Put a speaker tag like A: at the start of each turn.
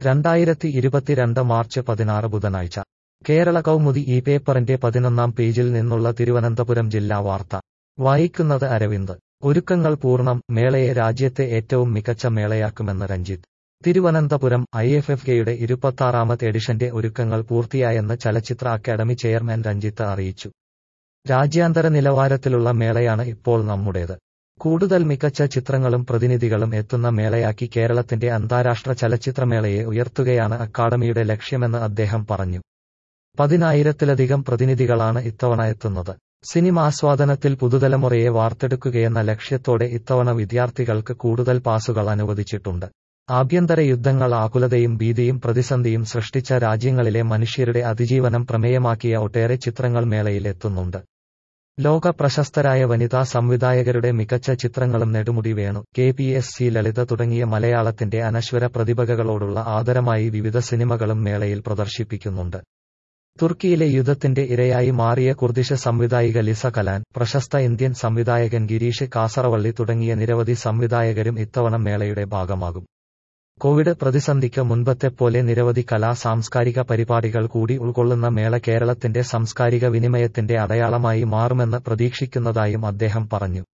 A: രണ്ടായിരത്തി ഇരുപത്തിരണ്ട് മാർച്ച് പതിനാറ് ബുധനാഴ്ച കേരള കൗമുദി ഈ പേപ്പറിന്റെ പതിനൊന്നാം പേജിൽ നിന്നുള്ള തിരുവനന്തപുരം ജില്ലാ വാർത്ത വായിക്കുന്നത് അരവിന്ദ് ഒരുക്കങ്ങൾ പൂർണ്ണം മേളയെ രാജ്യത്തെ ഏറ്റവും മികച്ച മേളയാക്കുമെന്ന് Ranjith Thiruvananthapuram I F F കെയുടെ ഇരുപത്താറാമത് എഡിഷന്റെ ഒരുക്കങ്ങൾ പൂർത്തിയായെന്ന് ചലച്ചിത്ര അക്കാദമി ചെയർമാൻ രഞ്ജിത്ത് അറിയിച്ചു രാജ്യാന്തര നിലവാരത്തിലുള്ള മേളയാണ് ഇപ്പോൾ നമ്മുടേത് കൂടുതൽ മികച്ച ചിത്രങ്ങളും പ്രതിനിധികളും എത്തുന്ന മേളയാക്കി കേരളത്തിന്റെ അന്താരാഷ്ട്ര ചലച്ചിത്രമേളയെ ഉയർത്തുകയാണ് അക്കാദമിയുടെ ലക്ഷ്യമെന്ന് അദ്ദേഹം പറഞ്ഞു പതിനായിരത്തിലധികം പ്രതിനിധികളാണ് ഇത്തവണ എത്തുന്നത് സിനിമാസ്വാദനത്തിൽ പുതുതലമുറയെ വാർത്തെടുക്കുകയെന്ന ലക്ഷ്യത്തോടെ ഇത്തവണ വിദ്യാർത്ഥികൾക്ക് കൂടുതൽ പാസുകൾ അനുവദിച്ചിട്ടുണ്ട് ആഭ്യന്തര യുദ്ധങ്ങൾ ആകുലതയും ഭീതിയും പ്രതിസന്ധിയും സൃഷ്ടിച്ച രാജ്യങ്ങളിലെ മനുഷ്യരുടെ അതിജീവനം പ്രമേയമാക്കിയ ഒട്ടേറെ ചിത്രങ്ങൾ മേളയിൽ എത്തുന്നുണ്ട് ലോക പ്രശസ്തരായ വനിതാ സംവിധായകരുടെ മികച്ച ചിത്രങ്ങളും Nedumudi Venu K P S C Lalitha തുടങ്ങിയ മലയാളത്തിന്റെ അനശ്വര പ്രതിഭകളോടുള്ള ആദരമായി വിവിധ സിനിമകളും മേളയിൽ പ്രദർശിപ്പിക്കുന്നുണ്ട് തുർക്കിയിലെ യുദ്ധത്തിന്റെ ഇരയായി മാറിയ കുർദിഷ സംവിധായിക ലിസ കലാൻ പ്രശസ്ത ഇന്ത്യൻ സംവിധായകൻ ഗിരീഷ് കാസറവള്ളി തുടങ്ങിയ നിരവധി സംവിധായകരും ഇത്തവണ മേളയുടെ ഭാഗമാകും കോവിഡ് പ്രതിസന്ധിക്ക് മുൻപത്തെപ്പോലെ നിരവധി കലാ സാംസ്കാരിക പരിപാടികൾ കൂടി ഉൾക്കൊള്ളുന്ന മേള കേരളത്തിന്റെ സാംസ്കാരിക വിനിമയത്തിന്റെ അടയാളമായി മാറുമെന്ന് പ്രതീക്ഷിക്കുന്നതായും അദ്ദേഹം പറഞ്ഞു